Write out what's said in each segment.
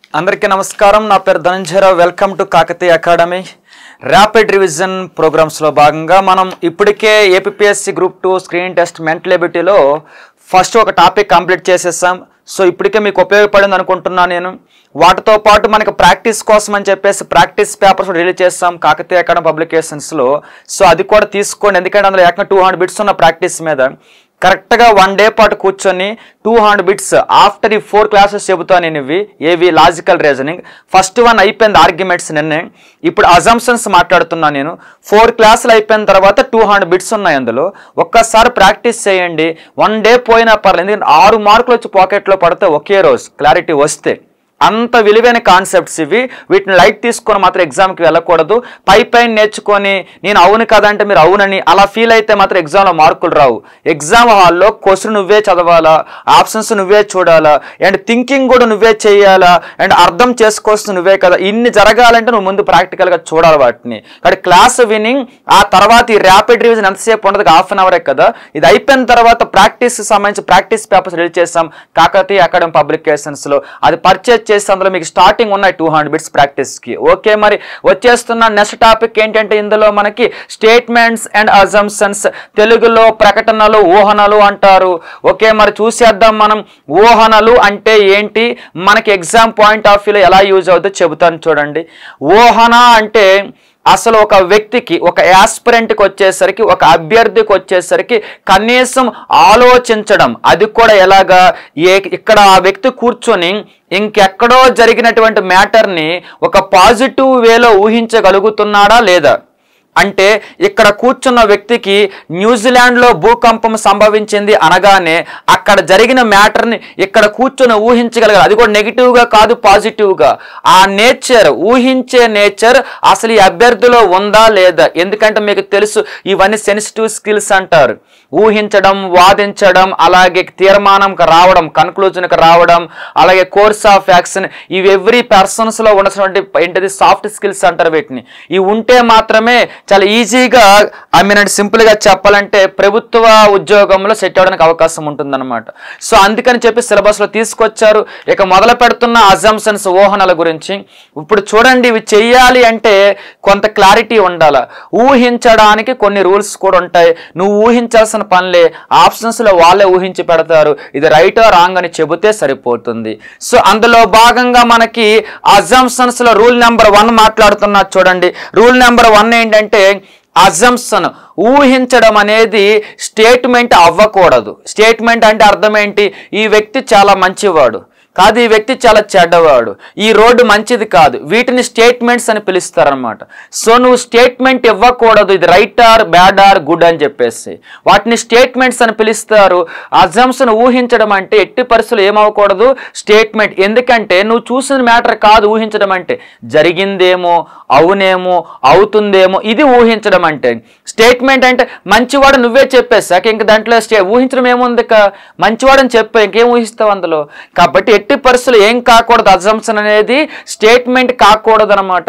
అందరికీ నమస్కారం నా పేరు Dhananjaya Rao welcome to Kakatiya academy rapid revision ప్రోగ్రామ్స్లో భాగంగా మనం ఇప్పటికే APSC group two screen test mental ఎబిలిటీలో first ఒక టాపిక్ కంప్లీట్ చేసేసాం సో ఇప్పటికే మీకు ఉపయోగపడింది అనుకుంటున్నాను నేను వాటితో పాటు మనకి ప్రాక్టీస్ కోసం అని చెప్పేసి ప్రాక్టీస్ పేపర్స్ రిలీజ్ చేస్తాం కాకతీయ అకాడమీ పబ్లికేషన్స్లో సో అది కూడా తీసుకోండి ఎందుకంటే అందులో ఏకంగా టూ హండ్రెడ్ బిట్స్ ఉన్న ప్రాక్టీస్ మీద కరెక్ట్గా వన్ డే పాటు కూర్చొని టూ హండ్రెడ్ బిట్స్ ఆఫ్టర్ ఈ ఫోర్ క్లాసెస్ చెబుతాను నేను ఇవి ఏవి లాజికల్ రీజనింగ్ ఫస్ట్ వన్ అయిపోయింది ఆర్గ్యుమెంట్స్ నిన్నే ఇప్పుడు అజంప్షన్స్ మాట్లాడుతున్నాను నేను ఫోర్ క్లాసులు అయిపోయిన తర్వాత టూ హండ్రెడ్ బిట్స్ ఉన్నాయి అందులో ఒక్కసారి ప్రాక్టీస్ చేయండి వన్ డే పోయినా పర్లేదు ఎందుకంటే ఆరు మార్కులు వచ్చి పాకెట్లో పడితే ఒకే రోజు క్లారిటీ వస్తే అంత విలువైన కాన్సెప్ట్స్ ఇవి వీటిని లైట్ తీసుకొని మాత్రం ఎగ్జామ్కి వెళ్ళకూడదు పై పైన నేర్చుకొని నేను అవును కదంటే మీరు అవునని అలా ఫీల్ అయితే మాత్రం ఎగ్జామ్లో మార్కులు రావు ఎగ్జామ్ హాల్లో క్వశ్చన్ నువ్వే చదవాలా ఆప్షన్స్ నువ్వే చూడాలా అండ్ థింకింగ్ కూడా నువ్వే చేయాలా అండ్ అర్థం చేసుకోవాల్సింది నువ్వే కదా ఇన్ని జరగాలంటే నువ్వు ముందు ప్రాక్టికల్గా చూడాలి వాటిని కాబట్టి క్లాస్ వినింగ్ ఆ తర్వాత ఈ ర్యాపిడ్ రివిజన్ ఎంతసేపు ఉండదు హాఫ్ అన్ అవరే కదా ఇది అయిపోయిన తర్వాత ప్రాక్టీస్ సంబంధించి ప్రాక్టీస్ పేపర్స్ రిలీజ్ చేస్తాం కాకతీయ అకాడమీ పబ్లికేషన్స్లో అది పర్చేస్ చేసి అందులో మీకు స్టార్టింగ్ ఉన్నాయి టూ హండ్రెడ్ బిట్స్ ప్రాక్టీస్కి ఓకే మరి వచ్చేస్తున్న నెక్స్ట్ టాపిక్ ఏంటంటే ఇందులో మనకి స్టేట్మెంట్స్ అండ్ అజంప్షన్స్ తెలుగులో ప్రకటనలు ఊహనలు అంటారు ఓకే మరి చూసేద్దాం మనం ఊహనలు అంటే ఏంటి మనకి ఎగ్జామ్ పాయింట్ ఆఫ్ వ్యూలో ఎలా యూజ్ అవుతుందో చెబుతాను చూడండి ఊహన అంటే అసలు ఒక వ్యక్తికి ఒక యాస్పిరెంట్కి వచ్చేసరికి ఒక అభ్యర్థికి వచ్చేసరికి కనీసం ఆలోచించడం అది కూడా ఎలాగా ఏ ఇక్కడ ఆ వ్యక్తి కూర్చొని ఇంకెక్కడో జరిగినటువంటి మ్యాటర్ని ఒక పాజిటివ్ వేలో ఊహించగలుగుతున్నాడా లేదా అంటే ఇక్కడ కూర్చున్న వ్యక్తికి న్యూజిలాండ్లో భూకంపం సంభవించింది అనగానే అక్కడ జరిగిన మ్యాటర్ని ఇక్కడ కూర్చొని ఊహించగలగాలి అది కూడా నెగిటివ్గా కాదు పాజిటివ్గా ఆ నేచర్ ఊహించే నేచర్ అసలు ఈ అభ్యర్థిలో ఉందా లేదా ఎందుకంటే మీకు తెలుసు ఇవన్నీ సెన్సిటివ్ స్కిల్స్ అంటారు ఊహించడం వాదించడం అలాగే తీర్మానంకి రావడం కన్క్లూజన్కి రావడం అలాగే కోర్స్ ఆఫ్ యాక్షన్ ఇవి ఎవ్రీ పర్సన్స్లో ఉన్నటువంటి ఏంటిది సాఫ్ట్ స్కిల్స్ అంటారు వీటిని ఇవి ఉంటే మాత్రమే చాలా ఈజీగా ఐ మీన్ అంటే సింపుల్గా చెప్పాలంటే ప్రభుత్వ ఉద్యోగంలో సెట్ అవ్వడానికి అవకాశం ఉంటుందన్నమాట సో అందుకని చెప్పి సిలబస్లో తీసుకొచ్చారు ఇక మొదలు పెడుతున్న అజంప్షన్స్ ఊహనల గురించి ఇప్పుడు చూడండి ఇవి చెయ్యాలి అంటే కొంత క్లారిటీ ఉండాలి ఊహించడానికి కొన్ని రూల్స్ కూడా ఉంటాయి నువ్వు ఊహించాల్సిన పనులే ఆప్షన్స్లో వాళ్ళే ఊహించి పెడతారు ఇది రైట్ రాంగ్ అని చెబితే సరిపోతుంది సో అందులో భాగంగా మనకి అజంప్షన్స్లో రూల్ నెంబర్ వన్ మాట్లాడుతున్నా చూడండి రూల్ నెంబర్ వన్ ఏంటంటే అజంప్షన్ ఊహించడం అనేది స్టేట్మెంట్ అవ్వకూడదు స్టేట్మెంట్ అంటే అర్థం ఏంటి ఈ వ్యక్తి చాలా మంచివాడు కాదు ఈ వ్యక్తి చాలా చెడ్డవాడు ఈ రోడ్డు మంచిది కాదు వీటిని స్టేట్మెంట్స్ అని పిలుస్తారనమాట సో నువ్వు స్టేట్మెంట్ ఇవ్వకూడదు ఇది right or bad or good అని చెప్పేసి వాటిని స్టేట్మెంట్స్ అని పిలుస్తారు అజంప్షన్ ఊహించడం అంటే ఎట్టి పరిస్థితులు ఏమవ్వకూడదు స్టేట్మెంట్ ఎందుకంటే నువ్వు చూసిన మ్యాటర్ కాదు ఊహించడం అంటే జరిగిందేమో అవునేమో అవుతుందేమో ఇది ఊహించడం అంటే స్టేట్మెంట్ అంటే మంచివాడు నువ్వే చెప్పేసాక ఇంక దాంట్లో స్టే ఊహించడం ఏముంది ఇక మంచివాడని చెప్పా ఇంకేం ఊహిస్తావు అందులో కాబట్టి ఎట్టి పరిస్థితులు ఏం కాకూడదు అజంప్షన్ అనేది స్టేట్మెంట్ కాకూడదు అనమాట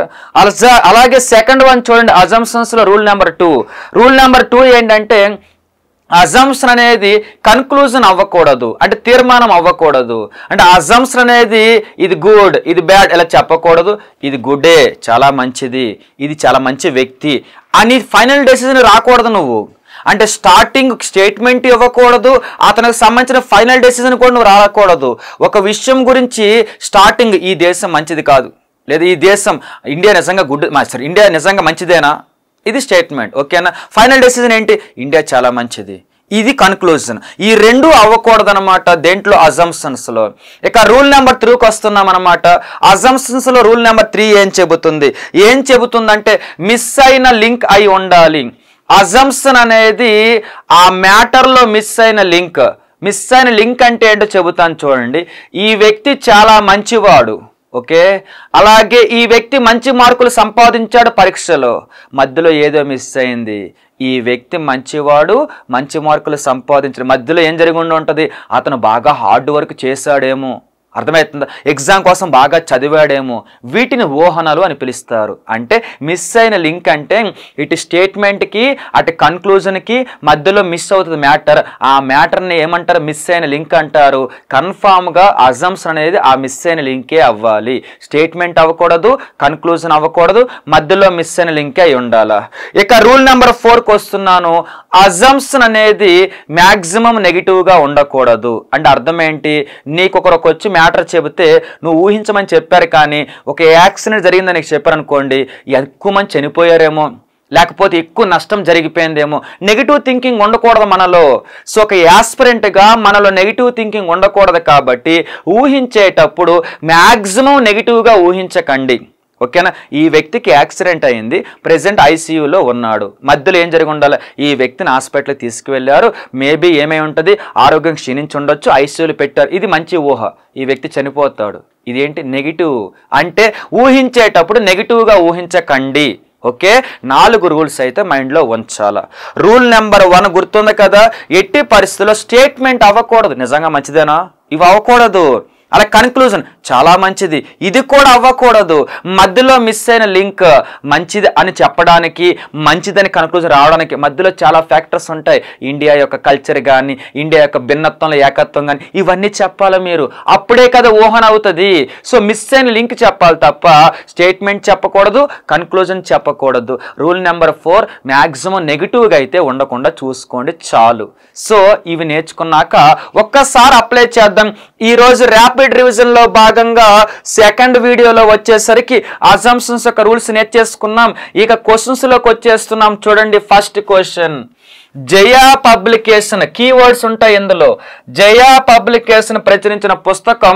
అలాగే సెకండ్ వన్ చూడండి అజంప్షన్స్లో rule number two rule number two ఏంటంటే అజంప్షన్ అనేది కన్క్లూజన్ అవ్వకూడదు అంటే తీర్మానం అవ్వకూడదు అంటే అజంప్షన్ అనేది ఇది గుడ్ ఇది బ్యాడ్ ఇలా చెప్పకూడదు ఇది గుడ్డే చాలా మంచిది ఇది చాలా మంచి వ్యక్తి అని ఫైనల్ డెసిజన్ రాకూడదు నువ్వు అంటే స్టార్టింగ్ స్టేట్మెంట్ ఇవ్వకూడదు అతనికి సంబంధించిన ఫైనల్ డెసిజన్ కూడా నువ్వు రాకూడదు ఒక విషయం గురించి స్టార్టింగ్ ఈ దేశం మంచిది కాదు లేదా ఈ దేశం ఇండియా నిజంగా గుడ్ సారీ ఇండియా నిజంగా మంచిదేనా ఇది స్టేట్మెంట్ ఓకేనా ఫైనల్ డెసిజన్ ఏంటి ఇండియా చాలా మంచిది ఇది కన్క్లూజన్ ఈ రెండు అవ్వకూడదనమాట దేంట్లో అజంప్షన్స్లో ఇక రూల్ నెంబర్ త్రీకి వస్తున్నాం అనమాట అజంప్షన్స్లో రూల్ నెంబర్ త్రీ ఏం చెబుతుంది ఏం చెబుతుందంటే మిస్ అయిన లింక్ అయి ఉండాలి అజంప్షన్ అనేది ఆ మ్యాటర్లో మిస్ అయిన లింక్ మిస్ అయిన లింక్ అంటే ఏంటో చెబుతాను చూడండి ఈ వ్యక్తి చాలా మంచివాడు ఓకే అలాగే ఈ వ్యక్తి మంచి మార్కులు సంపాదించాడు పరీక్షలో మధ్యలో ఏదో మిస్ అయింది ఈ వ్యక్తి మంచివాడు మంచి మార్కులు సంపాదించాడు మధ్యలో ఏం జరిగి ఉండి ఉంటుంది అతను బాగా హార్డ్ వర్క్ చేశాడేమో అర్థమవుతుందా ఎగ్జామ్ కోసం బాగా చదివాడేమో వీటిని ఊహనలు అని పిలుస్తారు అంటే మిస్ అయిన లింక్ అంటే ఇటు స్టేట్మెంట్కి అటు కన్క్లూజన్కి మధ్యలో మిస్ అవుతుంది మ్యాటర్ ఆ మ్యాటర్ని ఏమంటారు మిస్ అయిన లింక్ అంటారు కన్ఫామ్గా అజమ్స్ అనేది ఆ మిస్ అయిన లింకే అవ్వాలి స్టేట్మెంట్ అవ్వకూడదు కన్క్లూజన్ అవ్వకూడదు మధ్యలో మిస్ అయిన లింకే అయి ఉండాలా ఇక రూల్ నెంబర్ ఫోర్కి వస్తున్నాను అజంప్షన్ అనేది మ్యాక్సిమం నెగిటివ్గా ఉండకూడదు అంటే అర్థం ఏంటి నీకు ఒకరికి వచ్చి మ్యాటర్ చెబితే నువ్వు ఊహించమని చెప్పారు కానీ ఒక యాక్సిడెంట్ జరిగిందని నీకు చెప్పారనుకోండి ఎక్కువ మంది చనిపోయారేమో లేకపోతే ఎక్కువ నష్టం జరిగిపోయిందేమో నెగిటివ్ థింకింగ్ ఉండకూడదు మనలో సో ఒక యాస్పిరెంట్గా మనలో నెగిటివ్ థింకింగ్ ఉండకూడదు కాబట్టి ఊహించేటప్పుడు మ్యాక్సిమం నెగిటివ్గా ఊహించకండి ఓకేనా ఈ వ్యక్తికి యాక్సిడెంట్ అయింది ప్రెసెంట్ ఐసీయూలో ఉన్నాడు మధ్యలో ఏం జరిగి ఉండాలి ఈ వ్యక్తిని హాస్పిటల్కి తీసుకువెళ్ళారు మేబీ ఏమై ఉంటుంది ఆరోగ్యం క్షీణించి ఉండొచ్చు ఐసీయూలో పెట్టారు ఇది మంచి ఊహ ఈ వ్యక్తి చనిపోతాడు ఇదేంటి నెగిటివ్ అంటే ఊహించేటప్పుడు నెగిటివ్గా ఊహించకండి ఓకే నాలుగు రూల్స్ అయితే మైండ్లో ఉంచాల రూల్ నెంబర్ వన్ గుర్తుంది కదా ఎట్టి పరిస్థితుల్లో స్టేట్మెంట్ అవ్వకూడదు నిజంగా మంచిదేనా ఇవి అవ్వకూడదు అలా కన్క్లూజన్ చాలా మంచిది ఇది కూడా అవ్వకూడదు మధ్యలో మిస్ అయిన లింక్ మంచిది అని చెప్పడానికి మంచిదని కన్క్లూజన్ రావడానికి మధ్యలో చాలా ఫ్యాక్టర్స్ ఉంటాయి ఇండియా యొక్క కల్చర్ కానీ ఇండియా యొక్క భిన్నత్వంలో ఏకత్వం కానీ ఇవన్నీ చెప్పాలి మీరు అప్పుడే కదా ఊహన అవుతుంది సో మిస్ అయిన లింక్ చెప్పాలి తప్ప స్టేట్మెంట్ చెప్పకూడదు కన్క్లూజన్ చెప్పకూడదు రూల్ నెంబర్ ఫోర్ మ్యాక్సిమం నెగిటివ్గా అయితే ఉండకుండా చూసుకోండి చాలు సో ఇవి నేర్చుకున్నాక ఒక్కసారి అప్లై చేద్దాం ఈ రోజు ర్యాపిడ్ రివిజన్ లో భాగంగా సెకండ్ వీడియోలో వచ్చేసరికి అజంప్షన్స్ యొక్క రూల్స్ నేర్చేసుకున్నాం ఇక క్వశ్చన్స్ లోకి వచ్చేస్తున్నాం చూడండి first question Jaya publication keywords ఉంటాయి ఇందులో జయా పబ్లికేషన్ ప్రచురించిన పుస్తకం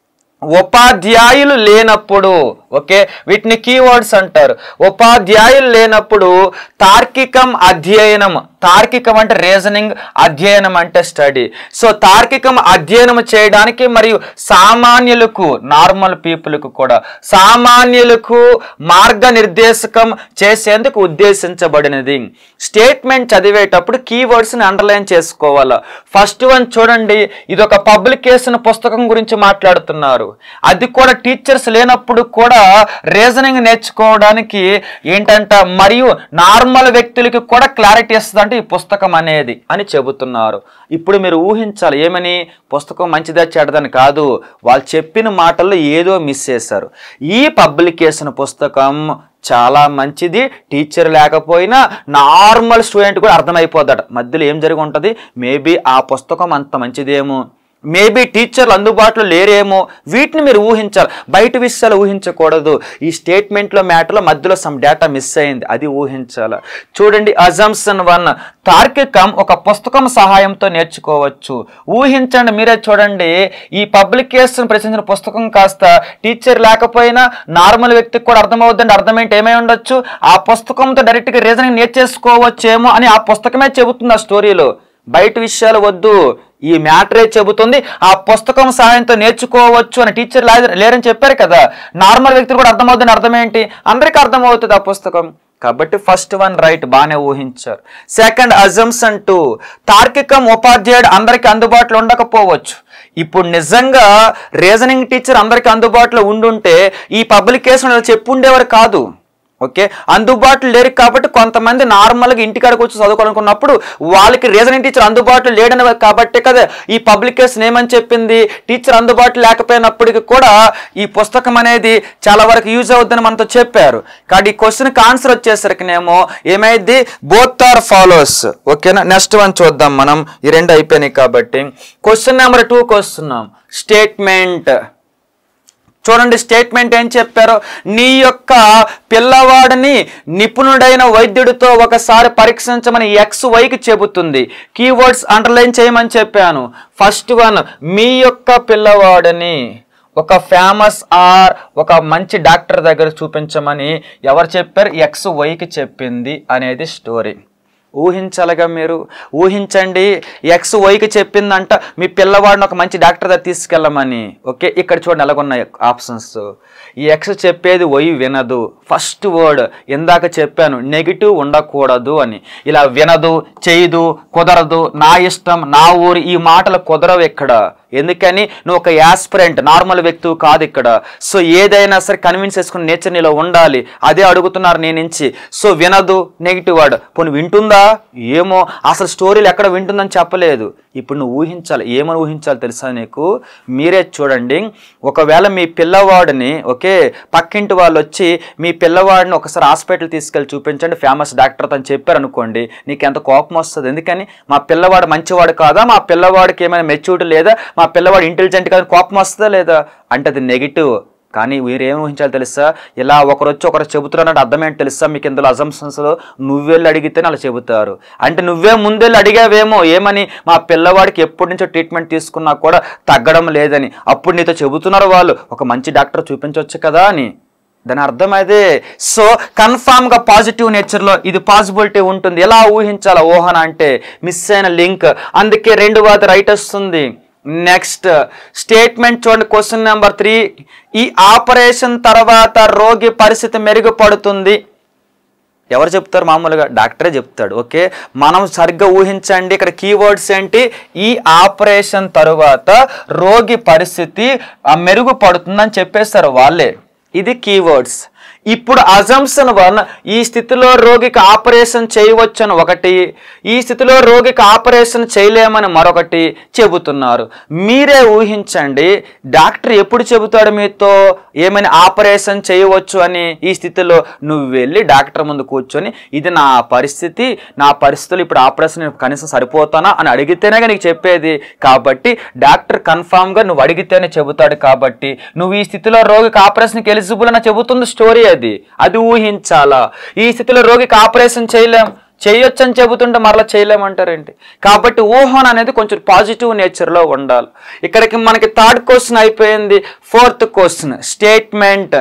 ఉపాధ్యాయులు లేనప్పుడు ఓకే వీటిని కీవర్డ్స్ అంటారు ఉపాధ్యాయులు లేనప్పుడు తార్కికం అధ్యయనం తార్కికం అంటే రీజనింగ్ అధ్యయనం అంటే స్టడీ సో తార్కికం అధ్యయనం చేయడానికి మరియు సామాన్యులకు నార్మల్ పీపుల్కు కూడా సామాన్యులకు మార్గనిర్దేశకం చేసేందుకు ఉద్దేశించబడినది స్టేట్మెంట్ చదివేటప్పుడు కీవర్డ్స్ని అండర్లైన్ చేసుకోవాలి ఫస్ట్ వన్ చూడండి ఇది ఒక పబ్లికేషన్ పుస్తకం గురించి మాట్లాడుతున్నారు అది కూడా టీచర్స్ లేనప్పుడు కూడా రీజనింగ్ నేర్చుకోవడానికి ఏంటంట మరియు నార్మల్ వ్యక్తులకి కూడా క్లారిటీ ఇస్తుంది ఈ పుస్తకం అనేది అని చెబుతున్నారు ఇప్పుడు మీరు ఊహించాలి ఏమని పుస్తకం మంచిదా చెడ్డదని కాదు వాళ్ళు చెప్పిన మాటల్లో ఏదో మిస్ చేశారు ఈ పబ్లికేషన్ పుస్తకం చాలా మంచిది టీచర్ లేకపోయినా నార్మల్ స్టూడెంట్ కూడా అర్థమైపోతాడు మధ్యలో ఏం జరిగి ఉంటుంది మేబీ ఆ పుస్తకం అంత మంచిదేమో మేబీ టీచర్లు అందుబాటులో లేరేమో వీటిని మీరు ఊహించాలి బయట విషయాలు ఊహించకూడదు ఈ స్టేట్మెంట్లో మ్యాటర్లో మధ్యలో సమ్ డేటా మిస్ అయింది అది ఊహించాలి చూడండి అజంప్షన్ వన్ తార్కికం ఒక పుస్తకం సహాయంతో నేర్చుకోవచ్చు ఊహించండి మీరే చూడండి ఈ పబ్లికేషన్ ప్రచురించిన పుస్తకం కాస్త టీచర్ లేకపోయినా నార్మల్ వ్యక్తికి కూడా అర్థమవుద్దండి అర్థం ఏంటి ఏమై ఉండొచ్చు ఆ పుస్తకంతో డైరెక్ట్గా రీజనింగ్ నేర్చేసుకోవచ్చేమో అని ఆ పుస్తకమే చెబుతుంది ఆ స్టోరీలో బయట విషయాలు వద్దు ఈ మ్యాటరే చెబుతుంది ఆ పుస్తకం సహాయంతో నేర్చుకోవచ్చు అని టీచర్ లేరని చెప్పారు కదా నార్మల్ వ్యక్తులు కూడా అర్థమవుతుంది అర్థం ఏంటి అందరికీ అర్థమవుతుంది ఆ పుస్తకం కాబట్టి ఫస్ట్ వన్ రైట్ బాగానే ఊహించారు సెకండ్ అజంప్షన్ టూ తార్కికం ఉపాధ్యాయుడు అందరికీ అందుబాటులో ఉండకపోవచ్చు ఇప్పుడు నిజంగా రీజనింగ్ టీచర్ అందరికీ అందుబాటులో ఉండుంటే ఈ పబ్లికేషన్ చెప్పుండేవారు కాదు ఓకే అందుబాటులో లేరు కాబట్టి కొంతమంది నార్మల్గా ఇంటికాడికి వచ్చి చదువుకోవాలనుకున్నప్పుడు వాళ్ళకి రీజనింగ్ టీచర్ అందుబాటులో లేడని కాబట్టి కదా ఈ పబ్లికేషన్ ఏమని చెప్పింది టీచర్ అందుబాటులో లేకపోయినప్పటికీ కూడా ఈ పుస్తకం అనేది చాలా వరకు యూజ్ అవుద్దని మనతో చెప్పారు కాబట్టి ఈ క్వశ్చన్కి ఆన్సర్ వచ్చేసరికినేమో ఏమైంది బోత్ ఆర్ ఫాలోస్ ఓకేనా నెక్స్ట్ వన్ చూద్దాం మనం ఈ రెండు అయిపోయినాయి కాబట్టి క్వశ్చన్ నెంబర్ టూకి వస్తున్నాం స్టేట్మెంట్ చూడండి స్టేట్మెంట్ ఏం చెప్పారో నీ యొక్క పిల్లవాడిని నిపుణుడైన వైద్యుడితో ఒకసారి పరీక్షించమని ఎక్స్ వైకి చెబుతుంది కీవర్డ్స్ అండర్లైన్ చేయమని చెప్పాను ఫస్ట్ వన్ మీ యొక్క పిల్లవాడిని ఒక ఫేమస్ ఆర్ ఒక మంచి డాక్టర్ దగ్గర చూపించమని ఎవరు చెప్పారు ఎక్స్ వైకి చెప్పింది అనేది స్టోరీ ఊహించాలిగా మీరు ఊహించండి ఎక్స్ వైకి చెప్పిందంట మీ పిల్లవాడిని ఒక మంచి డాక్టర్ దగ్గర తీసుకెళ్ళమని ఓకే ఇక్కడ చూడండి ఎలాగున్నాయి ఆప్షన్స్ ఈ ఎక్స్ చెప్పేది వై వినదు ఫస్ట్ వర్డ్ ఇందాక చెప్పాను నెగిటివ్ ఉండకూడదు అని ఇలా వినదు చేయదు కుదరదు నా ఇష్టం నా ఊరు ఈ మాటలు కుదరవు ఇక్కడ ఎందుకని నువ్వు ఒక యాస్పిరెంట్ నార్మల్ వ్యక్తివి కాదు ఇక్కడ సో ఏదైనా సరే కన్విన్స్ చేసుకుని నేచర్ నీలో ఉండాలి అదే అడుగుతున్నారు నేను నుంచి సో వినదు నెగిటివ్ వర్డ్ పోనీ వింటుందా ఏమో అసలు స్టోరీలు ఎక్కడ వింటుందని చెప్పలేదు ఇప్పుడు నువ్వు ఊహించాలి ఏమని ఊహించాలి తెలుసా నీకు మీరే చూడండి ఒకవేళ మీ పిల్లవాడిని ఓకే పక్కింటి వాళ్ళు వచ్చి మీ పిల్లవాడిని ఒకసారి హాస్పిటల్ తీసుకెళ్ళి చూపించండి ఫేమస్ డాక్టర్ అని చెప్పారు అనుకోండి నీకు ఎంత కోపం వస్తుంది ఎందుకని మా పిల్లవాడు మంచివాడు కాదా మా పిల్లవాడికి ఏమైనా మెచ్యూరిటీ లేదా మా పిల్లవాడు ఇంటెలిజెంట్ కాదని కోపం వస్తుందా లేదా అంటే అది నెగిటివ్ కానీ వీరు ఏం ఊహించాలి తెలుసా ఇలా ఒకరు వచ్చి ఒకరు చెబుతున్నారంటే అర్థం ఏంటి తెలుసా మీకు ఇందులో అజంప్షన్స్లో నువ్వెళ్ళి అడిగితేనే అలా చెబుతారు అంటే నువ్వే ముందెళ్ళి అడిగావేమో ఏమని మా పిల్లవాడికి ఎప్పటి నుంచో ట్రీట్మెంట్ తీసుకున్నా కూడా తగ్గడం లేదని అప్పుడు నీతో చెబుతున్నారు వాళ్ళు ఒక మంచి డాక్టర్ చూపించవచ్చు కదా అని దాని అర్థం అదే సో కన్ఫామ్గా పాజిటివ్ నేచర్లో ఇది పాసిబిలిటీ ఉంటుంది ఎలా ఊహించాలా ఊహన అంటే మిస్ అయిన లింక్ అందుకే రెండు వాది రైట్ వస్తుంది నెక్స్ట్ స్టేట్మెంట్ చూడండి క్వశ్చన్ నెంబర్ త్రీ ఈ ఆపరేషన్ తర్వాత రోగి పరిస్థితి మెరుగుపడుతుంది ఎవరు చెప్తారు మామూలుగా డాక్టరే చెప్తాడు ఓకే మనం సరిగ్గా ఊహించండి ఇక్కడ కీవర్డ్స్ ఏంటి ఈ ఆపరేషన్ తరువాత రోగి పరిస్థితి ఆ, మెరుగుపడుతుందని చెప్పేస్తారు వాళ్ళే ఇది కీవర్డ్స్ ఇప్పుడు అజంప్షన్ వన్ ఈ స్థితిలో రోగికి ఆపరేషన్ చేయవచ్చని ఒకటి ఈ స్థితిలో రోగికి ఆపరేషన్ చేయలేమని మరొకటి చెబుతున్నారు మీరే ఊహించండి డాక్టర్ ఎప్పుడు చెబుతాడు మీతో ఏమైనా ఆపరేషన్ చేయవచ్చు అని ఈ స్థితిలో నువ్వు వెళ్ళి డాక్టర్ ముందు కూర్చొని ఇది నా పరిస్థితి నా పరిస్థితులు ఇప్పుడు ఆపరేషన్ నేను కనీసం సరిపోతానా అని అడిగితేనే నీకు చెప్పేది కాబట్టి డాక్టర్ కన్ఫామ్గా నువ్వు అడిగితేనే చెబుతాడు కాబట్టి నువ్వు ఈ స్థితిలో రోగికి ఆపరేషన్కి ఎలిజిబుల్ అని చెబుతుంది స్టోరీ అది అది ఊహించాలా ఈ స్థితిలో రోగికి ఆపరేషన్ చేయలేం చేయొచ్చని చెబుతుంటే మరలా చేయలేమంటారేంటి కాబట్టి ఊహన అనేది కొంచెం పాజిటివ్ నేచర్లో ఉండాలి ఇక్కడికి మనకి థర్డ్ క్వశ్చన్ అయిపోయింది ఫోర్త్ క్వశ్చన్ స్టేట్మెంట్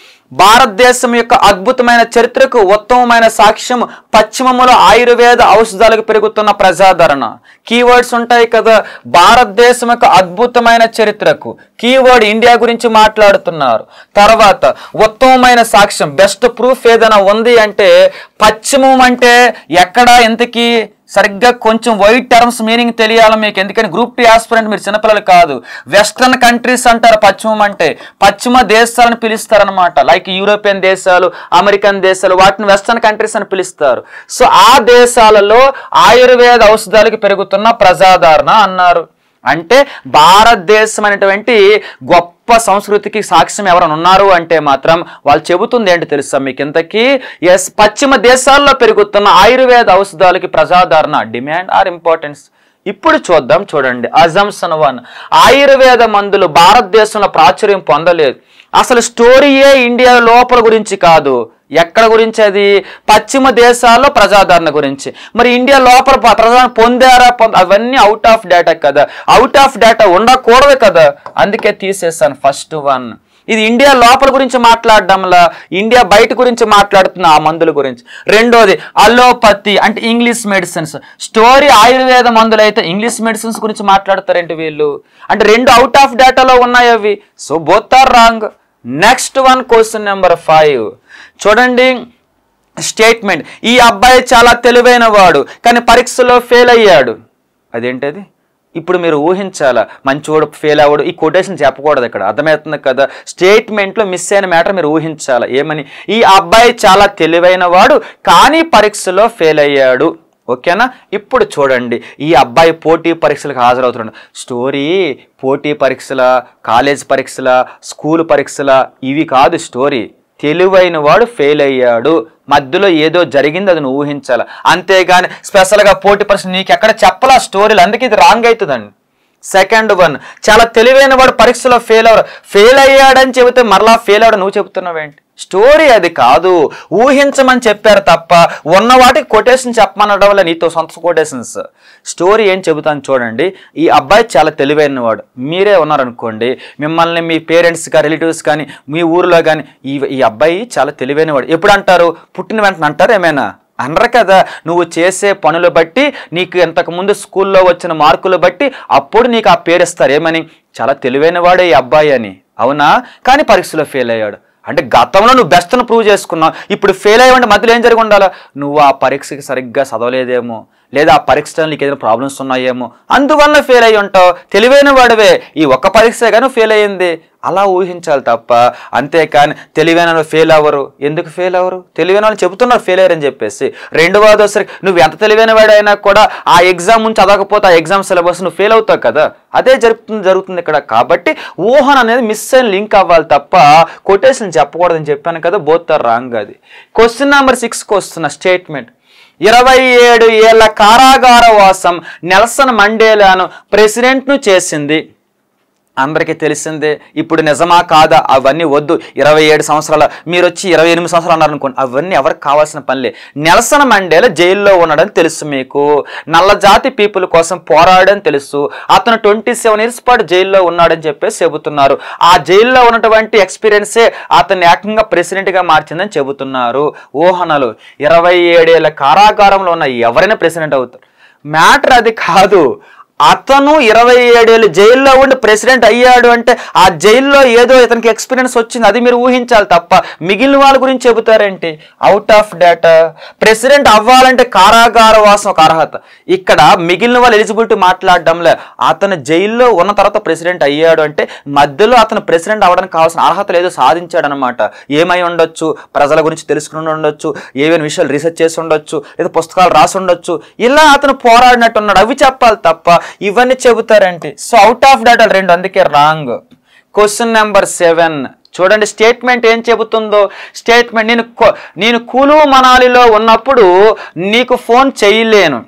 భారతదేశం యొక్క అద్భుతమైన చరిత్రకు ఉత్తమమైన సాక్ష్యం పశ్చిమములో ఆయుర్వేద ఔషధాలకు పెరుగుతున్న ప్రజాదరణ కీవర్డ్స్ ఉంటాయి కదా భారతదేశం యొక్క అద్భుతమైన చరిత్రకు కీవర్డ్ ఇండియా గురించి మాట్లాడుతున్నారు తర్వాత ఉత్తమమైన సాక్ష్యం బెస్ట్ ప్రూఫ్ ఏదైనా ఉంది అంటే పశ్చిమం అంటే ఎక్కడ ఎంతకి సరిగ్గా కొంచెం వైట్ టర్మ్స్ మీనింగ్ తెలియాలి మీకు ఎందుకని గ్రూప్ టీ ఆస్పిరెంట్ మీరు చిన్నపిల్లలు కాదు వెస్ట్రన్ కంట్రీస్ అంటారు పశ్చిమం అంటే పశ్చిమ దేశాలను పిలుస్తారనమాట లైక్ యూరోపియన్ దేశాలు అమెరికన్ దేశాలు వాటిని వెస్ట్రన్ కంట్రీస్ అని పిలుస్తారు సో ఆ దేశాలలో ఆయుర్వేద ఔషధాలకు పెరుగుతున్న ప్రజాదరణ అన్నారు అంటే భారతదేశం అనేటువంటి గొప్ప సంస్కృతికి సాక్ష్యం ఎవరైనా ఉన్నారు అంటే మాత్రం వాళ్ళు చెబుతుంది ఏంటి తెలుసా మీకు ఇంతకీ ఎస్ పశ్చిమ దేశాల్లో పెరుగుతున్న ఆయుర్వేద ఔషధాలకి ప్రజాదరణ డిమాండ్ ఆర్ ఇంపార్టెన్స్ ఇప్పుడు చూద్దాం చూడండి అజంప్షన్ వన్ ఆయుర్వేద మందులు భారతదేశంలో ప్రాచుర్యం పొందలేదు అసలు స్టోరీయే ఇండియా లోపల గురించి కాదు ఎక్కడ గురించి అది పశ్చిమ దేశాల్లో ప్రజాదరణ గురించి మరి ఇండియా లోపల ప- ప్రజాదరణ పొందారా పొంద అవన్నీ అవుట్ ఆఫ్ డేటా కదా అవుట్ ఆఫ్ డేటా ఉండకూడదు కదా అందుకే తీసేసాను ఫస్ట్ వన్ ఇది ఇండియా లోపల గురించి మాట్లాడడంలా ఇండియా బయట గురించి మాట్లాడుతున్న ఆ మందుల గురించి రెండోది అలోపతి అంటే ఇంగ్లీష్ మెడిసిన్స్ స్టోరీ ఆయుర్వేద మందులు అయితే ఇంగ్లీష్ మెడిసిన్స్ గురించి మాట్లాడతారేంటి వీళ్ళు అంటే రెండు అవుట్ ఆఫ్ డేటాలో ఉన్నాయి అవి so both are wrong next one question number five చూడండి స్టేట్మెంట్ ఈ అబ్బాయి చాలా తెలివైన వాడు కానీ పరీక్షలో ఫెయిల్ అయ్యాడు అదేంటది ఇప్పుడు మీరు ఊహించాలా మంచివాడు ఫెయిల్ అవ్వడు ఈ కొటేషన్ చెప్పకూడదు ఇక్కడ అర్థమవుతుంది కదా స్టేట్మెంట్లో మిస్ అయిన మ్యాటర్ మీరు ఊహించాలా ఏమని ఈ అబ్బాయి చాలా తెలివైన వాడు కానీ పరీక్షలో ఫెయిల్ అయ్యాడు ఓకేనా ఇప్పుడు చూడండి ఈ అబ్బాయి పోటీ పరీక్షలకు హాజరవుతున్నాడు స్టోరీ పోటీ పరీక్షల కాలేజ్ పరీక్షల స్కూల్ పరీక్షల ఇవి కాదు స్టోరీ తెలివైన వాడు ఫెయిల్ అయ్యాడు మధ్యలో ఏదో జరిగింది అది నువ్వు ఊహించాలి అంతేగాని స్పెషల్గా పోటీ పరీక్ష నీకు ఎక్కడ చెప్పాలా స్టోరీలు అందుకే ఇది రాంగ్ అవుతుందండి సెకండ్ వన్ చాలా తెలివైన వాడు పరీక్షలో ఫెయిల్ అవ్వరు ఫెయిల్ అయ్యాడని చెబితే మరలా ఫెయిల్ అవ్వడం నువ్వు చెబుతున్నావేంటి స్టోరీ అది కాదు ఊహించమని చెప్పారు తప్ప ఉన్న వాటికి కొటేషన్ చెప్పమనడం వల్ల నీతో సొంత కొటేషన్స్ స్టోరీ ఏం చెబుతాను చూడండి ఈ అబ్బాయి చాలా తెలివైన వాడు మీరే ఉన్నారనుకోండి మిమ్మల్ని మీ పేరెంట్స్ కానీ రిలేటివ్స్ కానీ మీ ఊరిలో కానీ ఈ ఈ అబ్బాయి చాలా తెలివైన వాడు ఎప్పుడు అంటారు పుట్టిన వెంటనే అంటారు ఏమైనా అనరు కదా నువ్వు చేసే పనులు బట్టి నీకు ఇంతకుముందు స్కూల్లో వచ్చిన మార్కులు బట్టి అప్పుడు నీకు ఆ పేరు ఇస్తారు ఏమని చాలా తెలివైన వాడే ఈ అబ్బాయి అని అవునా కానీ పరీక్షలో ఫెయిల్ అయ్యాడు అంటే గతంలో నువ్వు బెస్ట్ను ప్రూవ్ చేసుకున్నావు ఇప్పుడు ఫెయిల్ అయ్యావంటే మధ్యలో ఏం జరిగి ఉండాలా నువ్వు ఆ పరీక్షకి సరిగ్గా చదవలేదేమో లేదా ఆ పరీక్షలో నీకు ఏదైనా ప్రాబ్లమ్స్ ఉన్నాయేమో అందువల్ల ఫెయిల్ అయ్యి ఉంటావు తెలివైన వాడివే ఈ ఒక్క పరీక్ష కానీ ఫెయిల్ అయ్యింది అలా ఊహించాలి తప్ప అంతేకాని తెలివైన వాళ్ళు ఫెయిల్ అవ్వరు ఎందుకు ఫెయిల్ అవ్వరు తెలివైన వాళ్ళు చెబుతున్నారు ఫెయిల్ అయ్యారని చెప్పేసి రెండవదోసరి నువ్వు ఎంత తెలివైన వాడైనా కూడా ఆ ఎగ్జామ్ నుంచి చదవకపోతే ఆ ఎగ్జామ్ సిలబస్ నువ్వు ఫెయిల్ అవుతావు కదా అదే జరుగుతుంది జరుగుతుంది ఇక్కడ కాబట్టి ఊహన అనేది మిస్ అయిన లింక్ అవ్వాలి తప్ప కొటేషన్ చెప్పకూడదని చెప్పాను కదా బోత్ ఆర్ రాంగ్ అది క్వశ్చన్ నెంబర్ సిక్స్కి వస్తున్న స్టేట్మెంట్ ఇరవై ఏడు ఏళ్ల కారాగార వాసం నెల్సన్ మండేలాను ప్రెసిడెంట్ను చేసింది అందరికీ తెలిసిందే ఇప్పుడు నిజమా కాదా అవన్నీ వద్దు ఇరవై ఏడు సంవత్సరాల మీరు వచ్చి ఇరవై ఎనిమిది సంవత్సరాలు అన్నారు అనుకోండి అవన్నీ ఎవరికి కావాల్సిన పనిలే నెల్సన్ మండేల జైల్లో ఉన్నాడని తెలుసు మీకు నల్ల జాతి పీపుల్ కోసం పోరాడని తెలుసు అతను ట్వంటీ సెవెన్ ఇయర్స్ పాటు జైల్లో ఉన్నాడని చెప్పేసి చెబుతున్నారు ఆ జైల్లో ఉన్నటువంటి ఎక్స్పీరియన్సే అతన్ని ఏకంగా ప్రెసిడెంట్గా మార్చిందని చెబుతున్నారు ఊహనలు ఇరవై ఏడేళ్ల కారాగారంలో ఉన్న ఎవరైనా ప్రెసిడెంట్ అవుతారు మ్యాటర్ అది కాదు అతను ఇరవై ఏడేళ్ళు జైల్లో ఉండి ప్రెసిడెంట్ అయ్యాడు అంటే ఆ జైల్లో ఏదో ఇతనికి ఎక్స్పీరియన్స్ వచ్చింది అది మీరు ఊహించాలి తప్ప మిగిలిన వాళ్ళ గురించి చెబుతారేంటి అవుట్ ఆఫ్ డేటా ప్రెసిడెంట్ అవ్వాలంటే కారాగార వాసం ఒక అర్హత ఇక్కడ మిగిలిన వాళ్ళు ఎలిజిబిలిటీ మాట్లాడడంలే అతను జైల్లో ఉన్న తర్వాత ప్రెసిడెంట్ అయ్యాడు అంటే మధ్యలో అతను ప్రెసిడెంట్ అవ్వడానికి కావాల్సిన అర్హత లేదో సాధించాడు అనమాట ఏమై ఉండొచ్చు ప్రజల గురించి తెలుసుకుని ఉండొచ్చు ఏవైనా విషయాలు రీసెర్చ్ చేసి ఉండొచ్చు లేదా పుస్తకాలు రాసి ఉండొచ్చు ఇలా అతను పోరాడినట్టు ఉన్నాడు అవి చెప్పాలి తప్ప ఇవన్నీ చెబుతారంటే సో అవుట్ ఆఫ్ డేటా రెండు అందుకే రాంగ్ క్వశ్చన్ నెంబర్ సెవెన్ చూడండి స్టేట్మెంట్ ఏం చెబుతుందో స్టేట్మెంట్ నేను కొ- నేను కులు మనాలిలో ఉన్నప్పుడు నీకు ఫోన్ చేయలేను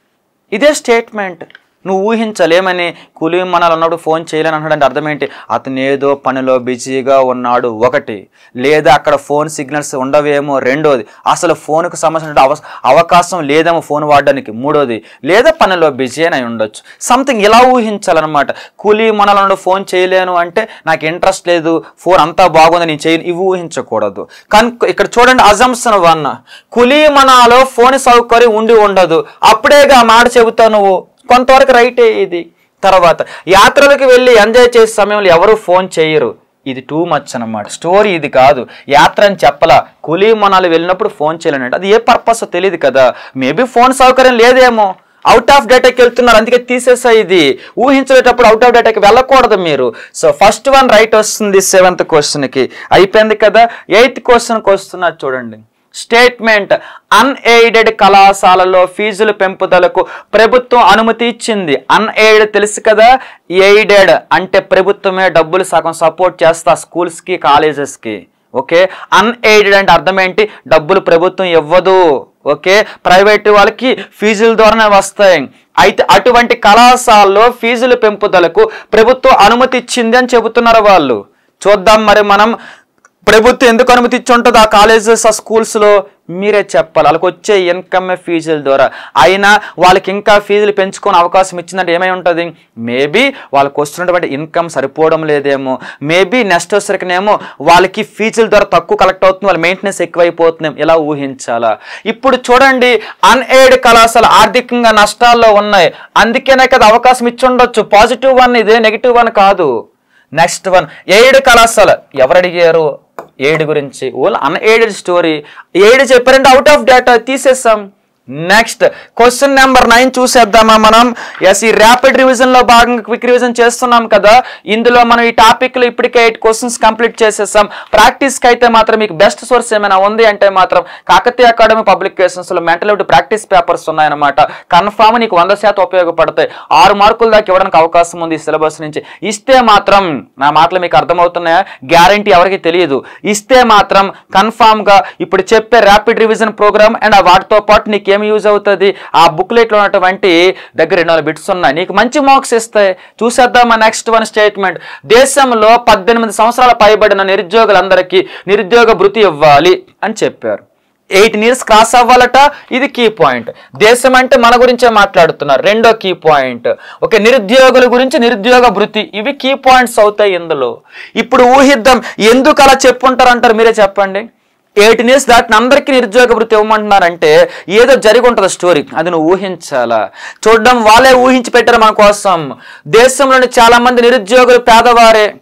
ఇదే స్టేట్మెంట్ నువ్వు ఊహించలేమని కూలీ మనాలు ఉన్నప్పుడు ఫోన్ చేయలేని అంటాడంటే అర్థం ఏంటి అతను ఏదో పనిలో బిజీగా ఉన్నాడు ఒకటి లేదా అక్కడ ఫోన్ సిగ్నల్స్ ఉండవేమో రెండోది అసలు ఫోన్కు సంబంధించిన అవ అవకాశం లేదేమో ఫోన్ వాడడానికి మూడోది లేదా పనిలో బిజీ అని అయి ఉండొచ్చు సంథింగ్ ఇలా ఊహించాలన్నమాట కూలీ మనాలు ఉన్నప్పుడు ఫోన్ చేయలేను అంటే నాకు ఇంట్రెస్ట్ లేదు ఫోన్ అంతా బాగుంది నేను చేయను ఇవి ఊహించకూడదు కానీ ఇక్కడ చూడండి అజంప్షన్ వన్ కులీ మనాలో ఫోన్ సౌకర్యం ఉండి ఉండదు అప్పుడేగా మాట చెబుతావు నువ్వు కొంతవరకు రైటే ఇది తర్వాత యాత్రలకు వెళ్ళి ఎంజాయ్ చేసే సమయంలో ఎవరు ఫోన్ చేయరు ఇది టూ మచ్ అన్నమాట స్టోరీ ఇది కాదు యాత్ర అని చెప్పలా కులీ మనాలు వెళ్ళినప్పుడు ఫోన్ చేయాలంటే అది ఏ పర్పస్ తెలియదు కదా మేబీ ఫోన్ సౌకర్యం లేదేమో అవుట్ ఆఫ్ డేటాకి వెళ్తున్నారు అందుకే తీసేసా ఇది ఊహించేటప్పుడు అవుట్ ఆఫ్ డేటాకి వెళ్ళకూడదు మీరు సో ఫస్ట్ వన్ రైట్ వస్తుంది సెవెంత్ క్వశ్చన్కి అయిపోయింది కదా ఎయిత్ క్వశ్చన్కి వస్తున్నారు చూడండి స్టేట్మెంట్ అన్ఎయిడెడ్ కళాశాలలో ఫీజుల పెంపుదలకు ప్రభుత్వం అనుమతి ఇచ్చింది అన్ఎయిడెడ్ తెలుసు కదా ఎయిడెడ్ అంటే ప్రభుత్వమే డబ్బులు సగం సపోర్ట్ చేస్తా స్కూల్స్కి కాలేజెస్కి ఓకే అన్ఎయిడెడ్ అంటే అర్థం ఏంటి డబ్బులు ప్రభుత్వం ఇవ్వదు ఓకే ప్రైవేట్ వాళ్ళకి ఫీజుల ద్వారానే వస్తాయి అయితే అటువంటి కళాశాలలో ఫీజుల పెంపుదలకు ప్రభుత్వం అనుమతి ఇచ్చింది అని చెబుతున్నారు వాళ్ళు చూద్దాం మరి మనం ప్రభుత్వం ఎందుకు అనుమతి ఇచ్చి ఉంటుంది ఆ కాలేజెస్ ఆ స్కూల్స్లో మీరే చెప్పాలి వాళ్ళకి వచ్చే ఇన్కమ్ ఫీజుల ద్వారా అయినా వాళ్ళకి ఇంకా ఫీజులు పెంచుకొని అవకాశం ఇచ్చిందంటే ఏమై ఉంటుంది మేబీ వాళ్ళకి వస్తున్నటువంటి ఇన్కమ్ సరిపోవడం లేదేమో మేబీ నెక్స్ట్ వచ్చరికనేమో వాళ్ళకి ఫీజుల ద్వారా తక్కువ కలెక్ట్ అవుతుంది వాళ్ళ మెయింటెనెన్స్ ఎక్కువైపోతుంది ఇలా ఊహించాలా ఇప్పుడు చూడండి అన్ఎయిడ్ కళాశాల ఆర్థికంగా నష్టాల్లో ఉన్నాయి అందుకేనే కదా అవకాశం ఇచ్చి ఉండొచ్చు పాజిటివ్ వన్ ఇదే నెగిటివ్ వన్ కాదు నెక్స్ట్ వన్ ఏడు కళాశాల ఎవరు అడిగారు ఏడు గురించి ఓల్ అన్ఎయిడెడ్ స్టోరీ ఏడు చెప్పారంటే అవుట్ ఆఫ్ డేటా తీసేసాం నెక్స్ట్ క్వశ్చన్ నెంబర్ నైన్ చూసేద్దామా మనం ఎస్ ఈ ర్యాపిడ్ రివిజన్ లో భాగంగా క్విక్ రివిజన్ చేస్తున్నాం కదా ఇందులో మనం ఈ టాపిక్ లో ఇప్పటికే ఎయిట్ క్వశ్చన్స్ కంప్లీట్ చేసేసాం ప్రాక్టీస్ కి అయితే మాత్రం మీకు బెస్ట్ సోర్స్ ఏమైనా ఉంది అంటే మాత్రం కాకతీయ అకాడమీ పబ్లికేషన్స్ లో మెంటల్ ప్రాక్టీస్ పేపర్స్ ఉన్నాయన్నమాట కన్ఫామ్ నీకు వంద శాతం ఉపయోగపడతాయి ఆరు మార్కుల దాకా ఇవ్వడానికి అవకాశం ఉంది ఈ సిలబస్ నుంచి ఇస్తే మాత్రం నా మాటలు మీకు అర్థమవుతున్నాయా గ్యారంటీ ఎవరికి తెలియదు ఇస్తే మాత్రం కన్ఫామ్ గా ఇప్పుడు చెప్పే ర్యాపిడ్ రివిజన్ ప్రోగ్రామ్ అండ్ ఆ వాటితో పాటు నీకు ఏమి యూజ్ అవుతుంది ఆ బుక్లెట్ లో ఉన్నటువంటి దగ్గర రెండు నాలుగు బిట్స్ ఉన్నాయి నీకు మంచి మార్క్స్ ఇస్తాయి చూసేద్దామా నెక్స్ట్ వన్ స్టేట్మెంట్ దేశంలో పద్దెనిమిది సంవత్సరాల పైబడిన నిరుద్యోగులందరికీ నిరుద్యోగ భృతి ఇవ్వాలి అని చెప్పారు ఎయిటీన్ ఇయర్స్ క్రాస్ అవ్వాలట ఇది కీ పాయింట్ దేశం అంటే మన గురించే మాట్లాడుతున్నారు రెండో కీ పాయింట్ ఓకే నిరుద్యోగుల గురించి నిరుద్యోగ భృతి ఇవి కీ పాయింట్స్ అవుతాయి ఇందులో ఇప్పుడు ఊహిద్దాం ఎందుకు అలా చెప్పుంటారంటారు మీరే చెప్పండి ఎయిటీన్ ఇయర్స్ దాటిన అందరికీ నిరుద్యోగ వృత్తి ఇవ్వమంటున్నారంటే ఏదో జరిగి ఉంటుంది స్టోరీ అది నువ్వు ఊహించాలా చూడడం వాళ్ళే ఊహించి పెట్టారు మన కోసం దేశంలోని చాలా మంది నిరుద్యోగులు పేదవారే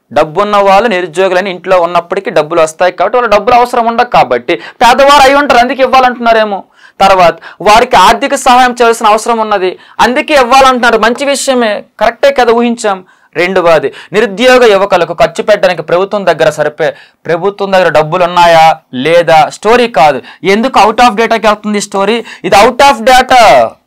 డబ్బున్న వాళ్ళు నిరుద్యోగులని ఇంట్లో ఉన్నప్పటికీ డబ్బులు వస్తాయి కాబట్టి వాళ్ళ డబ్బులు అవసరం ఉండదు కాబట్టి పేదవారు అయి ఉంటారు అందుకే ఇవ్వాలంటున్నారేమో తర్వాత వారికి ఆర్థిక సహాయం చేయాల్సిన అవసరం ఉన్నది అందుకే ఇవ్వాలంటున్నారు మంచి విషయమే కరెక్టే కదా ఊహించాం రెండవది నిరుద్యోగ యువకులకు ఖర్చు పెట్టడానికి ప్రభుత్వం దగ్గర సరిపే ప్రభుత్వం దగ్గర డబ్బులు ఉన్నాయా లేదా స్టోరీ కాదు ఎందుకు అవుట్ ఆఫ్ డేటాకి వెళ్తుంది స్టోరీ ఇది అవుట్ ఆఫ్ డేటా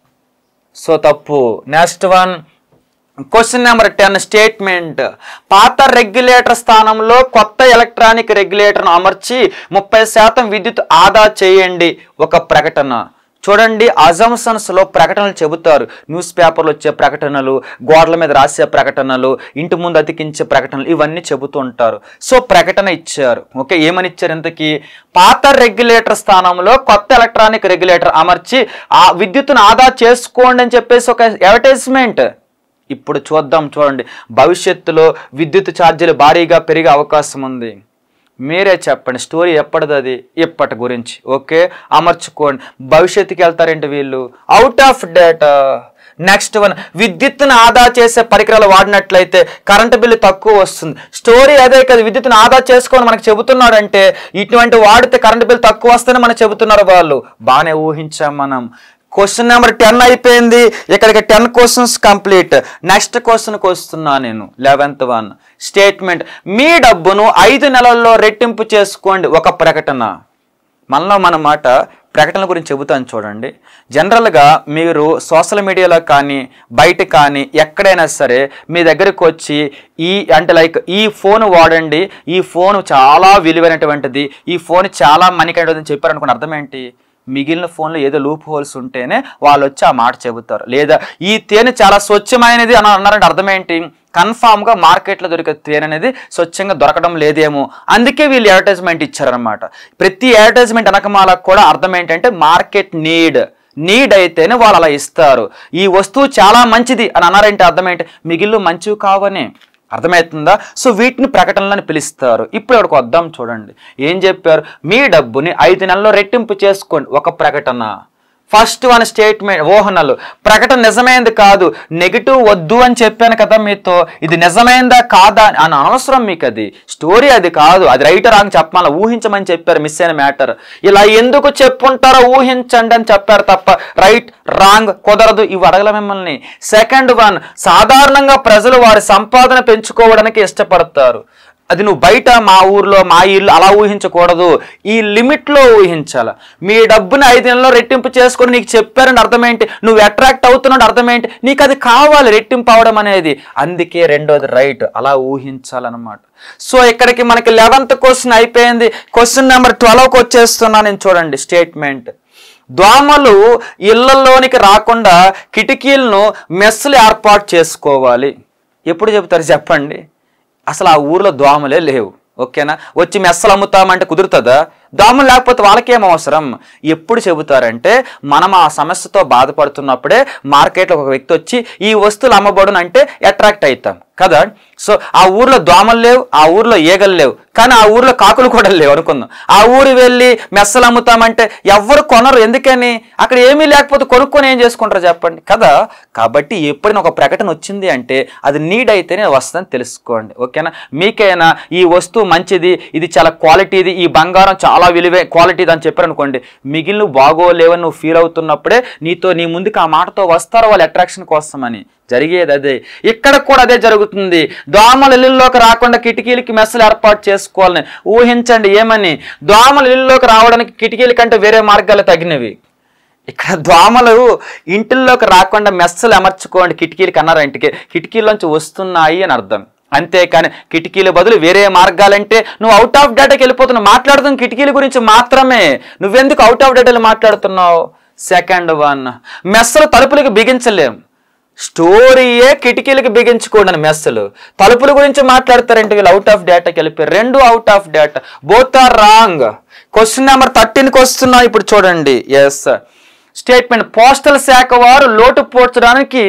సో తప్పు next one question number ten statement పాత రెగ్యులేటర్ స్థానంలో కొత్త ఎలక్ట్రానిక్ రెగ్యులేటర్ను అమర్చి ముప్పై శాతం విద్యుత్ ఆదా చేయండి ఒక ప్రకటన చూడండి assumptions లో ప్రకటనలు చెబుతారు న్యూస్ పేపర్లు వచ్చే ప్రకటనలు గోడల మీద రాసే ప్రకటనలు ఇంటి ముందు అతికించే ప్రకటనలు ఇవన్నీ చెబుతూ ఉంటారు సో ప్రకటన ఇచ్చారు ఓకే ఏమని ఇచ్చారు ఇంతకీ పాత రెగ్యులేటర్ స్థానంలో కొత్త ఎలక్ట్రానిక్ రెగ్యులేటర్ అమర్చి ఆ విద్యుత్తును ఆదా చేసుకోండి అని చెప్పేసి ఒక అడ్వర్టైజ్మెంట్ ఇప్పుడు చూద్దాం చూడండి భవిష్యత్తులో విద్యుత్ ఛార్జీలు భారీగా పెరిగే అవకాశం ఉంది మీరే చెప్పండి స్టోరీ ఎప్పటిది అది ఇప్పటి గురించి ఓకే అమర్చుకోండి భవిష్యత్తుకి వెళ్తారేంటి వీళ్ళు out of data next one విద్యుత్తును ఆదా చేసే పరికరాలు వాడినట్లయితే కరెంటు బిల్లు తక్కువ వస్తుంది స్టోరీ అదే కదా విద్యుత్తును ఆదా చేసుకొని మనకు చెబుతున్నాడంటే ఇటువంటి వాడితే కరెంటు బిల్లు తక్కువ వస్తేనే మనకు చెబుతున్నారు వాళ్ళు బాగానే ఊహించాం మనం క్వశ్చన్ నెంబర్ టెన్ అయిపోయింది ఇక్కడికి టెన్ క్వశ్చన్స్ కంప్లీట్ నెక్స్ట్ క్వశ్చన్కి వస్తున్నా నేను లెవెన్త్ వన్ స్టేట్మెంట్ మీ డబ్బును ఐదు నెలల్లో రెట్టింపు చేసుకోండి ఒక ప్రకటన మనలో మన మాట ప్రకటనల గురించి చెబుతాను చూడండి జనరల్గా మీరు సోషల్ మీడియాలో కానీ బయట కానీ ఎక్కడైనా సరే మీ దగ్గరికి వచ్చి ఈ అంటే లైక్ ఈ ఫోన్ వాడండి ఈ ఫోన్ చాలా విలువైనటువంటిది ఈ ఫోన్ చాలా మణికైనటువంటిది చెప్పారనుకున్న అర్థం ఏంటి మిగిలిన ఫోన్లో ఏదో లూప్ హోల్స్ ఉంటేనే వాళ్ళు వచ్చి ఆ మాట చెబుతారు లేదా ఈ తేనె చాలా స్వచ్ఛమైనది అని అన్నారంటే అర్థం ఏంటి కన్ఫామ్గా మార్కెట్లో దొరికే తేనె అనేది స్వచ్ఛంగా దొరకడం లేదేమో అందుకే వీళ్ళు అడ్వర్టైజ్మెంట్ ఇచ్చారనమాట ప్రతి అడ్వర్టైజ్మెంట్ వెనకమాలకు కూడా అర్థం ఏంటంటే మార్కెట్ నీడ్ నీడ్ అయితేనే వాళ్ళు అలా ఇస్తారు ఈ వస్తువు చాలా మంచిది అని అన్నారంటే అర్థం ఏంటి మిగిలిన మంచివి కావని అర్థమవుతుందా సో వీటిని ప్రకటనలని పిలుస్తారు ఇప్పుడు ఇక్కడికి వద్దాం చూడండి ఏం చెప్పారు మీ డబ్బుని ఐదు నెలల్లో రెట్టింపు చేసుకోండి ఒక ప్రకటన ఫస్ట్ వన్ స్టేట్మెంట్ ఊహనలు ప్రకటన నిజమైంది కాదు నెగిటివ్ వద్దు అని చెప్పాను కదా మీతో ఇది నిజమైందా కాదా అని అనవసరం మీకు అది స్టోరీ అది కాదు అది రైటర్ రాంగ్ చెప్పాలి ఊహించమని చెప్పారు మిస్ అయిన మ్యాటర్ ఇలా ఎందుకు చెప్పుంటారో ఊహించండి అని చెప్పారు తప్ప రైట్ రాంగ్ కుదరదు ఇవి అడగల మిమ్మల్ని సెకండ్ వన్ సాధారణంగా ప్రజలు వారి సంపాదన పెంచుకోవడానికి ఇష్టపడతారు అది నువ్వు బయట మా ఊర్లో మా ఇల్లు అలా ఊహించకూడదు ఈ లిమిట్లో ఊహించాలి మీ డబ్బుని ఐదు నెలల్లో రెట్టింపు చేసుకొని నీకు చెప్పారని అర్థం ఏంటి నువ్వు అట్రాక్ట్ అవుతున్నాడు అర్థం ఏంటి నీకు అది కావాలి రెట్టింపు అవడం అనేది అందుకే రెండోది రైట్ అలా ఊహించాలన్నమాట సో ఇక్కడికి మనకి లెవెంత్ క్వశ్చన్ అయిపోయింది క్వశ్చన్ నెంబర్ ట్వెల్వ్కి వచ్చేస్తున్నా నేను చూడండి స్టేట్మెంట్ దోమలు ఇళ్లలోనికి రాకుండా కిటికీలను మెస్సులు ఏర్పాటు చేసుకోవాలి ఎప్పుడు చెబుతారు చెప్పండి అసలు ఆ ఊర్లో దోమలే లేవు ఓకేనా వచ్చి మెస్సలు అమ్ముతామంటే కుదురుతుందా దోమలు లేకపోతే వాళ్ళకేం అవసరం ఎప్పుడు చెబుతారంటే మనం ఆ సమస్యతో బాధపడుతున్నప్పుడే మార్కెట్లో ఒక వ్యక్తి వచ్చి ఈ వస్తువులు అమ్మబడును అంటే అట్రాక్ట్ అవుతాం కదా సో ఆ ఊర్లో దోమలు లేవు ఆ ఊర్లో ఈగలు లేవు కానీ ఆ ఊర్లో కాకులు కూడా లేవు అనుకుందాం ఆ ఊరు వెళ్ళి మెస్సలు అమ్ముతామంటే ఎవ్వరు కొనరు ఎందుకని అక్కడ ఏమీ లేకపోతే కొనుక్కొని ఏం చేసుకుంటారు చెప్పండి కదా కాబట్టి ఎప్పుడైనా ఒక ప్రకటన వచ్చింది అంటే అది నీడ్ అయితేనే వస్తుందని తెలుసుకోండి ఓకేనా మీకైనా ఈ వస్తువు మంచిది ఇది చాలా క్వాలిటీది ఈ బంగారం చాలా విలువే క్వాలిటీది అని చెప్పారనుకోండి మిగిలిన బాగోలేవని నువ్వు ఫీల్ అవుతున్నప్పుడే నీతో నీ ముందుకు ఆ మాటతో వస్తారు వాళ్ళ అట్రాక్షన్ కోసమని జరిగేది అదే ఇక్కడ కూడా అదే జరుగుతుంది దోమలు ఇల్లులోకి రాకుండా కిటికీలకి మెస్సులు ఏర్పాటు చేసుకోవాలని ఊహించండి ఏమని దోమలు ఇల్లులోకి రావడానికి కిటికీల కంటే వేరే మార్గాలు తగినవి ఇక్కడ దోమలు ఇంటిల్లోకి రాకుండా మెస్సులు అమర్చుకోండి కిటికీలకి అన్నారు ఇంటికి కిటికీలోంచి వస్తున్నాయి అని అర్థం అంతేకాని కిటికీల బదులు వేరే మార్గాలంటే నువ్వు అవుట్ ఆఫ్ డేటాకి వెళ్ళిపోతున్నావు మాట్లాడుతున్న కిటికీల గురించి మాత్రమే నువ్వెందుకు అవుట్ ఆఫ్ డేటాలు మాట్లాడుతున్నావు సెకండ్ వన్ మెస్సలు తలుపులకి బిగించలేం స్టోరీయే కిటికీలకి బిగించుకోండి అని మెస్సులు తలుపుల గురించి మాట్లాడతారంటే వీళ్ళు అవుట్ ఆఫ్ డేటాకి వెళ్ళిపోయారు రెండు out of data both are wrong question number థర్టీన్కి వస్తున్నా ఇప్పుడు చూడండి ఎస్ స్టేట్మెంట్ పోస్టల్ శాఖ వారు లోటు పోడ్చడానికి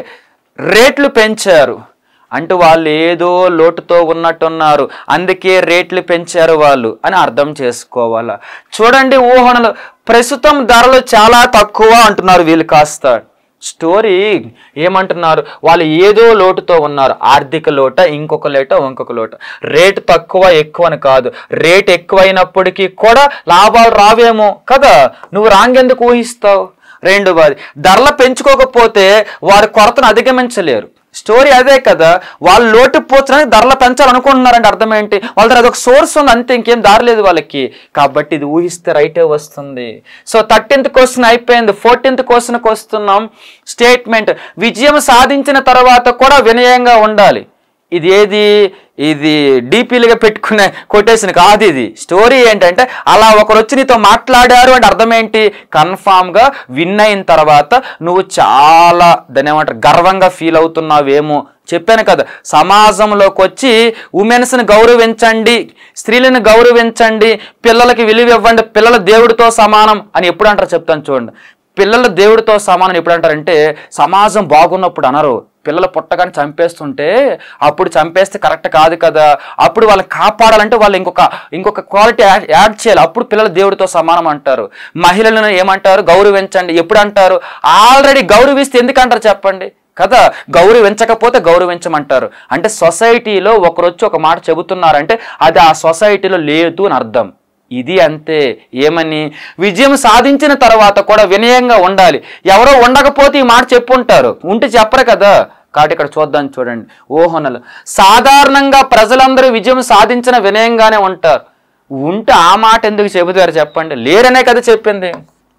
రేట్లు పెంచారు అంటూ వాళ్ళు ఏదో లోటుతో ఉన్నట్టున్నారు అందుకే రేట్లు పెంచారు వాళ్ళు అని అర్థం చేసుకోవాలా చూడండి ఊహనలు ప్రస్తుతం ధరలు చాలా తక్కువ అంటున్నారు వీళ్ళు కాస్త స్టోరీ ఏమంటున్నారు వాళ్ళు ఏదో లోటుతో ఉన్నారు ఆర్థిక లోట ఇంకొక లోట ఇంకొక లోట రేటు తక్కువ ఎక్కువ అని కాదు రేట్ ఎక్కువైనప్పటికీ కూడా లాభాలు రావేమో కదా నువ్వు రాంగెందుకు ఊహిస్తావు రెండవది ధరలు పెంచుకోకపోతే వారి కొరతను అధిగమించలేరు స్టోరీ అదే కదా వాళ్ళు లోటు పోచడానికి ధరలు పెంచాలనుకుంటున్నారంటే అర్థం ఏంటి వాళ్ళ దగ్గర అదొక సోర్స్ ఉంది అంతే ఇంకేం దారి లేదు వాళ్ళకి కాబట్టి ఇది ఊహిస్తే రైటే వస్తుంది సో థర్టీన్త్ క్వశ్చన్ అయిపోయింది ఫోర్టీన్త్ క్వశ్చన్కి వస్తున్నాం స్టేట్మెంట్ విజయం సాధించిన తర్వాత కూడా వినయంగా ఉండాలి ఇది ఏది ఇది డీపీలుగా పెట్టుకునే కొటేషన్ కాదు ఇది స్టోరీ ఏంటంటే అలా ఒకరు వచ్చి నీతో మాట్లాడారు అంటే అర్థం ఏంటి కన్ఫామ్గా విన్ అయిన తర్వాత నువ్వు చాలా దాన్ని ఏమంటారు గర్వంగా ఫీల్ అవుతున్నావేమో చెప్పాను కదా సమాజంలోకి వచ్చి ఉమెన్స్ని గౌరవించండి స్త్రీలను గౌరవించండి పిల్లలకి విలువ ఇవ్వండి పిల్లల దేవుడితో సమానం అని ఎప్పుడు అంటారు చెప్తాను చూడండి పిల్లలు దేవుడితో సమానం ఎప్పుడు అంటారంటే సమాజం బాగున్నప్పుడు అనరు పిల్లలు పుట్టగానే చంపేస్తుంటే అప్పుడు చంపేస్తే కరెక్ట్ కాదు కదా అప్పుడు వాళ్ళని కాపాడాలంటే వాళ్ళు ఇంకొక ఇంకొక క్వాలిటీ యాడ్ యాడ్ చేయాలి అప్పుడు పిల్లలు దేవుడితో సమానం అంటారు మహిళలను ఏమంటారు గౌరవించండి ఎప్పుడు అంటారు ఆల్రెడీ గౌరవిస్తే ఎందుకంటారు చెప్పండి కదా గౌరవించకపోతే గౌరవించమంటారు అంటే సొసైటీలో ఒకరు వచ్చి ఒక మాట చెబుతున్నారంటే అది ఆ సొసైటీలో లేదు అని అర్థం ఇది అంతే ఏమని విజయం సాధించిన తర్వాత కూడా వినయంగా ఉండాలి ఎవరో ఉండకపోతే ఈ మాట చెప్పుంటారు ఉంటే చెప్పరు కదా కాబట్టి ఇక్కడ చూద్దాం చూడండి ఓహనలు సాధారణంగా ప్రజలందరూ విజయం సాధించిన వినయంగానే ఉంటారు ఉంటే ఆ మాట ఎందుకు చెబుతారు చెప్పండి లేరనే కదా చెప్పింది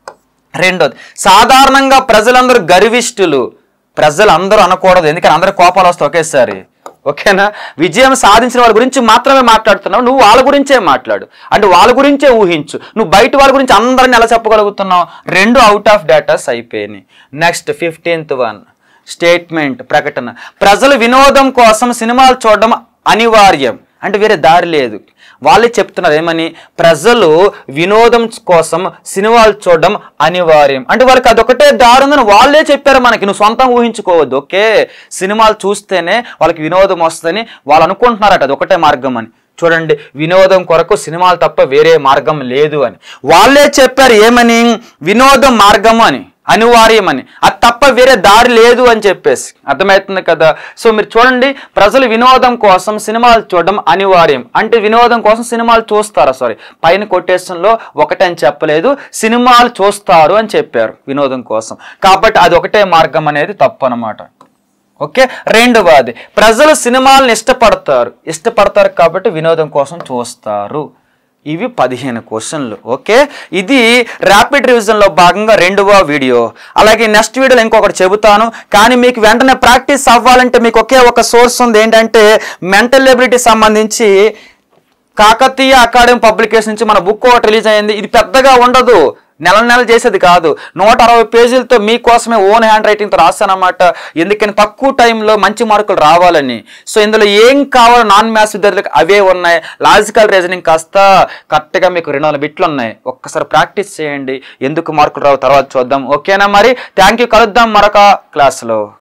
రెండోది సాధారణంగా ప్రజలందరూ గర్విష్ఠులు ప్రజలందరూ అనకూడదు ఎందుకని అందరి కోపాలు వస్తాయి ఒకేసారి ఓకేనా విజయం సాధించిన వాళ్ళ గురించి మాత్రమే మాట్లాడుతున్నావు నువ్వు వాళ్ళ గురించే మాట్లాడు అంటే వాళ్ళ గురించే ఊహించు నువ్వు బయట వాళ్ళ గురించి అందరిని ఎలా చెప్పగలుగుతున్నావు రెండు అవుట్ ఆఫ్ డేటాస్ అయిపోయినాయి నెక్స్ట్ ఫిఫ్టీన్త్ వన్ స్టేట్మెంట్ ప్రకటన ప్రజలు వినోదం కోసం సినిమాలు చూడడం అనివార్యం అంటే వేరే దారి లేదు వాళ్ళే చెప్తున్నారు ఏమని ప్రజలు వినోదం కోసం సినిమాలు చూడడం అనివార్యం అంటే వాళ్ళకి అదొకటే దారి ఉందని వాళ్ళే చెప్పారు మనకి నువ్వు సొంతం ఊహించుకోవద్దు ఓకే సినిమాలు చూస్తేనే వాళ్ళకి వినోదం వస్తుందని వాళ్ళు అనుకుంటున్నారట అది ఒకటే మార్గం అని చూడండి వినోదం కొరకు సినిమాలు తప్ప వేరే మార్గం లేదు అని వాళ్ళే చెప్పారు ఏమని వినోదం మార్గం అని అనివార్యమని అది తప్ప వేరే దారి లేదు అని చెప్పేసి అర్థమవుతుంది కదా సో మీరు చూడండి ప్రజలు వినోదం కోసం సినిమాలు చూడడం అనివార్యం అంటే వినోదం కోసం సినిమాలు చూస్తారా సారీ పైన కొటేషన్లో ఒకటే అని చెప్పలేదు సినిమాలు చూస్తారు అని చెప్పారు వినోదం కోసం కాబట్టి అది ఒకటే మార్గం అనేది తప్పు అనమాట ఓకే రెండవది ప్రజలు సినిమాలను ఇష్టపడతారు ఇష్టపడతారు కాబట్టి వినోదం కోసం చూస్తారు ఇవి పదిహేను క్వశ్చన్లు ఓకే ఇది ర్యాపిడ్ రివిజన్లో భాగంగా రెండవ వీడియో అలాగే నెక్స్ట్ వీడియోలో ఇంకొకటి చెబుతాను కానీ మీకు వెంటనే ప్రాక్టీస్ అవ్వాలంటే మీకు ఒకే ఒక సోర్స్ ఉంది ఏంటంటే మెంటల్ ఎబిలిటీ సంబంధించి కాకతీయ అకాడమీ పబ్లికేషన్ నుంచి మన బుక్ ఒకటి రిలీజ్ అయింది ఇది పెద్దగా ఉండదు నెల నెల చేసేది కాదు నూట అరవై పేజీలతో మీకోసమే ఓన్ హ్యాండ్ రైటింగ్తో రాస్తానమాట ఎందుకని తక్కువ టైంలో మంచి మార్కులు రావాలని సో ఇందులో ఏం కావాలో నాన్ మ్యాథ్స్ విద్యార్థులకు అవే ఉన్నాయి లాజికల్ రీజనింగ్ కాస్త కరెక్ట్గా మీకు రెండు వందల బిట్లు ఉన్నాయి ఒక్కసారి ప్రాక్టీస్ చేయండి ఎందుకు మార్కులు రావు తర్వాత చూద్దాం ఓకేనా మరి థ్యాంక్ యూ కలుద్దాం మరొక క్లాస్లో